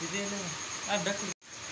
ಇದೇನು ಆ duck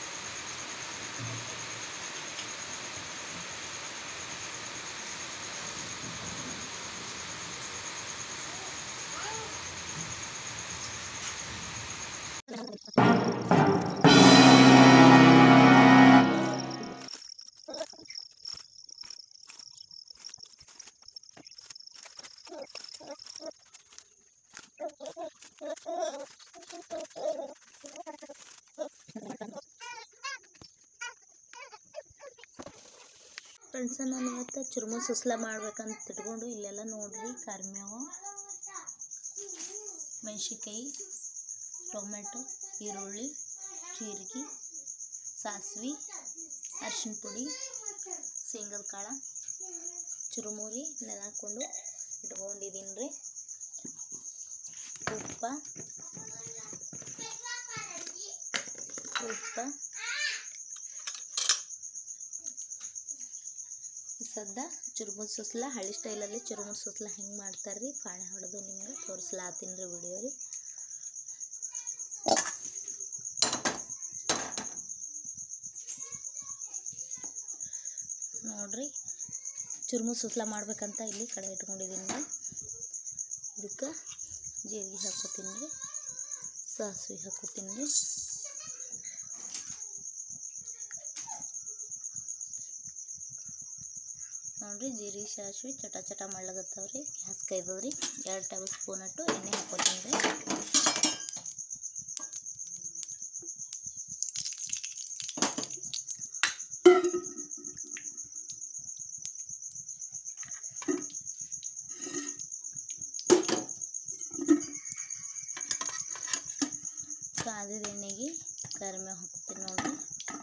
friends ನಾನು ಇವತ್ತು ಚುರುಮು ಸುಸ್ಲ ಮಾಡ್ಬೇಕಂತ ಇಟ್ಕೊಂಡು ಇಲ್ಲೆಲ್ಲ ನೋಡ್ರಿ ಕರಿಮೇವು ಮೆಣಸಿನ್ಕಾಯಿ ಟೊಮೆಟೊ ಈರುಳ್ಳಿ ಜೀರಿಗೆ ಸಾಸಿವೆ ಅರಿಶಿನ ಪುಡಿ ಶೇಂಗದ ಕಾಳು ಚುರುಮುರಿ ನೆನೆ ಹಾಕ್ಕೊಂಡು ಇಟ್ಕೊಂಡಿದ್ದೀನಿ ರೀ ಉಪ್ಪ ಉಪ್ಪ ಸದ್ದ ಚುರುಮುರು ಸುಸ್ಲ ಹಳ್ಳಿ ಸ್ಟೈಲಲ್ಲಿ ಚುರುಮುರು ಸುಸ್ಲ ಹೆಂಗೆ ಮಾಡ್ತಾರೆ ರೀ ಪಾಣೆ ಹೊಡೆದು ನಿಮ್ಗೆ ತೋರಿಸ್ಲಾತೀನಿ ರೀ ವಿಡಿಯೋ ರೀ ನೋಡ್ರಿ ಚುರುಮುರು ಸುಸ್ಲ ಮಾಡ್ಬೇಕಂತ ಇಲ್ಲಿ ಕಡೆ ಇಟ್ಕೊಂಡಿದ್ದೀನಿ ರೀ ಇದಕ್ಕೆ ಜೀರಿಗೆ ಹಾಕೋತೀನಿ ರೀ ಸಾಸಿವೆ ಹಾಕೋತೀನಿ ರೀ ನೋಡ್ರಿ ಜೀರಿಗೆ ಸಾಸಿವೆ ಚಟ ಚಟ ಮಾಡ್ಲಾಗತ್ತವ್ರಿ ಗ್ಯಾಸ್ ಕೈದದ್ರಿ ಎರಡು ಟೇಬಲ್ ಸ್ಪೂನ್ ಅಟ್ಟು ಎಣ್ಣೆ ಹಾಕೋತೀನಿ ರೀ ಕಾದಿದ ಎಣ್ಣೆಗೆ ಕರಿಮೇವು ಹಾಕ್ತೀನಿ ನೋಡ್ರಿ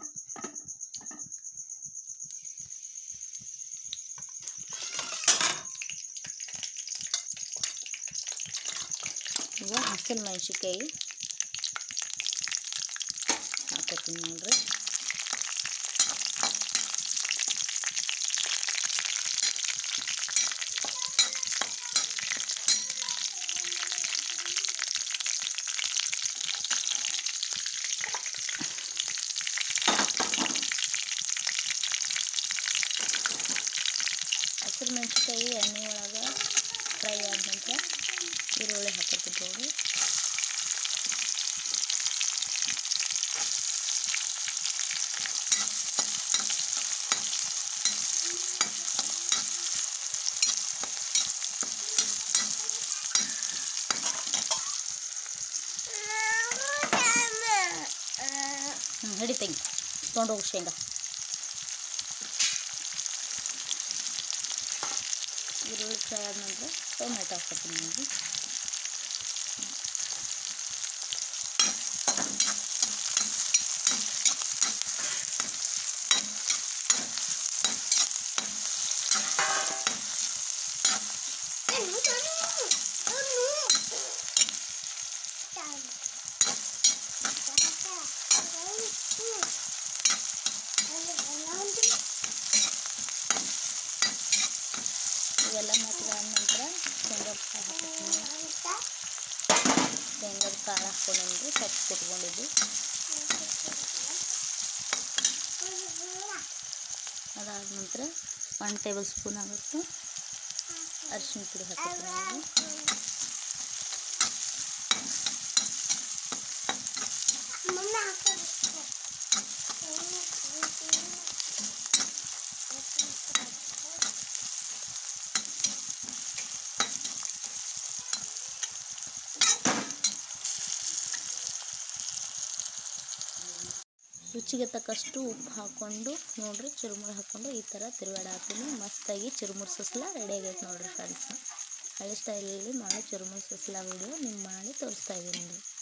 ಈಗ ಹಸಿರು ಮೆಣಸಿನ್ಕಾಯಿ ಹಾಕೋತೀನಿ ನೋಡ್ರಿ ಹಸಿರು ಮೆಣಸಿನ್ಕಾಯಿ ಎಣ್ಣೆ ಒಳಗೆ ಫ್ರೈ ಆದ ನಂತರ ಈರುಳ್ಳಿ ಹಾಕೋತೀನಿ ನೋಡ್ರಿ ಹ್ಞೂ ಹಿಡಿ ತೆಗಿ ತೊಗೊಂಡು ಹೋಗು ಶೇಂಗಾ ಈರುಳ್ಳಿ ಫ್ರೈ ಆದ ನಂತರ ಟೊಮೆಟೊ ಹಾಕ್ಕೊತೀನಿ ನೋಡಿ ಇವೆಲ್ಲ ಮೆತ್ತಗಾದ ನಂತರ ಶೇಂಗದ ಕಾಳು ಹಾಕ್ಕೊತೀನಿ ಶೇಂಗದ ಕಾಳು ಹಾಕ್ಕೊಂಡ್ರಿ ಸ್ವಲ್ಪ ಕುಟ್ಕೊಂಡಿದ್ದು ಅದಾದ ನಂತರ ಒನ್ ಟೇಬಲ್ ಸ್ಪೂನ್ ಆಗುತ್ತೆ ಅರಿಶಿನ ಪುಡಿ ಹಾಕ್ಕೊತೀನಿ ರುಚಿಗೆ ತಕ್ಕಷ್ಟು ಉಪ್ಪು ಹಾಕ್ಕೊಂಡು ನೋಡ್ರಿ ಚುರುಮುರಿ ಹಾಕ್ಕೊಂಡು ಈ ಥರ ತಿರುಗಾಡಾತೀನಿ ಮಸ್ತಾಗಿ ಚುರುಮುರು ಸುಸ್ಲ ರೆಡಿ ಆಗೈತೆ ನೋಡ್ರಿ ಫ್ರೆಂಡ್ಸ್ ಹಳ್ಳಿ ಸ್ಟೈಲಲ್ಲಿ ಮಾಡೋ ಚುರುಮುರು ಸುಸ್ಲ ವಿಡಿಯೋ ನಿಮ್ಗೆ ಮಾಡಿ ತೋರಿಸ್ತಾ ಇದ್ದೀನಿ ರೀ